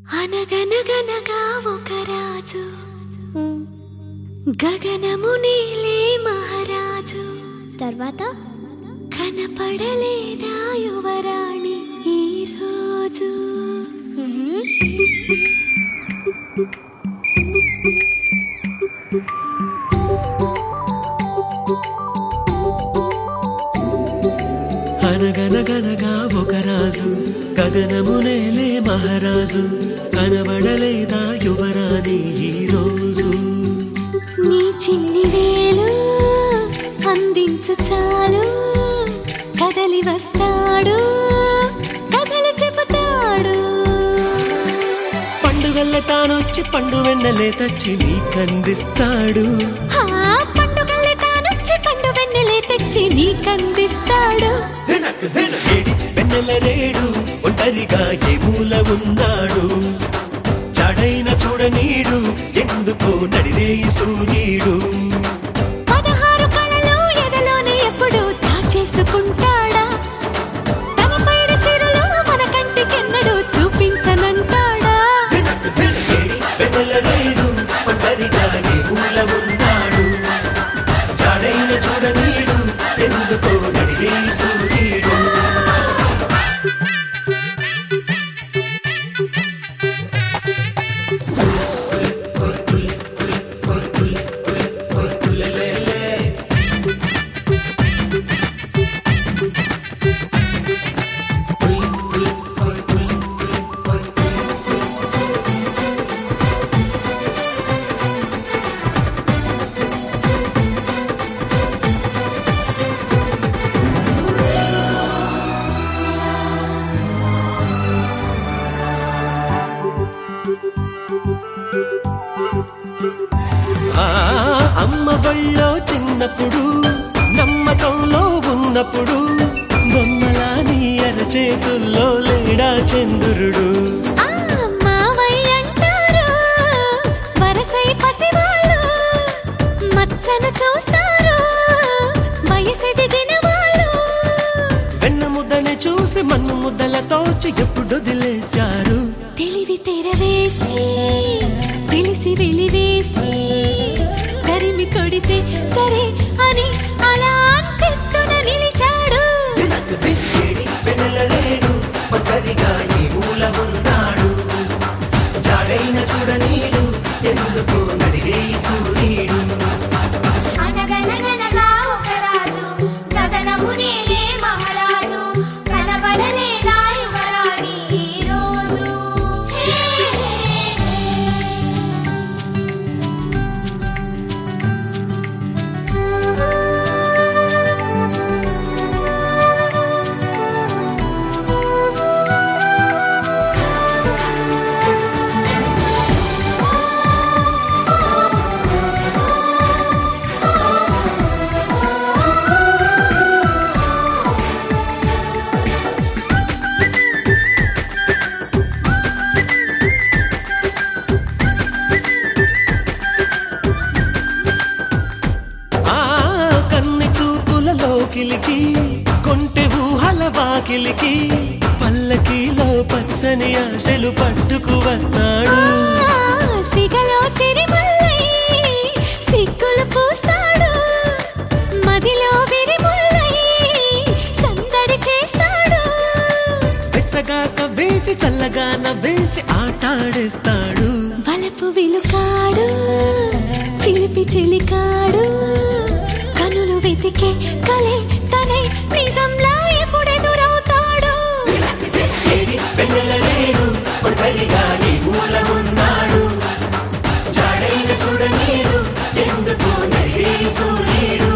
అనగనగనగా ఒక రాజు గగనము నీలే మహారాజు తర్వాత కనపడలేదా యువరాణి ఈ రోజు అనగనగనగా ఒక రాజు గగనమునేలే మహారాజు కనబడలేదా యువరాణి ఈ రోజు నీ చిన్ని వేలు అందించు చాలు కదలి వస్తాడు కథలు చెబుతాడు పండుగల్ల తానొచ్చి పండు వెన్నెలే తెచ్చి నీకందిస్తాడు ఆ పండుగల్లే తానొచ్చి పండు వెన్నెలే తెచ్చి నీకందిస్తాడు ఏడి వెన్నెల రేడు ఒంటరిగా ఏ మూల ఉన్నాడు చడైన చూడనీడు ఎందుకో నడిరే సూర్యుడు పదహారు కళలు ఎదలోనే ఎప్పుడు దాచేసుకుంటాడా తన పైన సిరులు మన కంటికెన్నడూ చూపించనంటాడా ఏడి వెన్నెల రేడు ఒంటరిగా ఏ మూల ఉన్నాడు చడైన చూడనీడు ఎందుకో నడిరే సూర్యుడు ఆ అమ్మ బళ్ళో చిన్నప్పుడు నమ్మకంలో ఉన్నప్పుడు బొమ్మలా నీ అరచేతుల్లో లేడా చంద్రుడు ఆ మావయ్య అంటారు వరసై పసివాళ్ళు మచ్చను చూస్తారు వయసెదిగిన వాళ్ళు వెన్న ముద్దని చూసి మన్ను ముద్దలతోచి ఎప్పుడు వదిలేశారు తెలివి తెరవేసి తెలిసి వెలివేసి తరిమి కొడితే సరే అని అలా అంతెత్తున నిలిచాడు వెన్నెలరేడు ఒంటరిగా ఈ మూల ఉన్నాడు జాడైన చూడనీడు ఎందుకు నడిగే సూర్యుడు అనగనగనగా ఒక రాజు గగనమునేలే మహారాజు కనబడలేదా యువరాణి ఈ రోజు హే, హే, హే. ఆ కన్ని చూపులలోకిలికి కొంటె ఊహల వాకిలికి పల్లకీలో పచ్చని ఆశలు పట్టుకు వస్తాడు ఆ, సిగలో సిరిమల్లై సిగ్గులు పూస్తాడు మదిలో విరిముల్లై సందడి చేస్తాడు వెచ్చగాక వేచి చల్లగా నవ్వేచి ఆటాడేస్తాడు వలపు విలుకాడు చిలిపి చెలికాడు కనులు వెతికే కలే తనే నిజంలా ఎప్పుడెదురవుతాడు ఏడి వెన్నెలరేడు ఒంటరిగా ఈ మూల ఉన్నాడు జాడైన చూడనీడు ఎందుకు నడిగే సూర్యుడు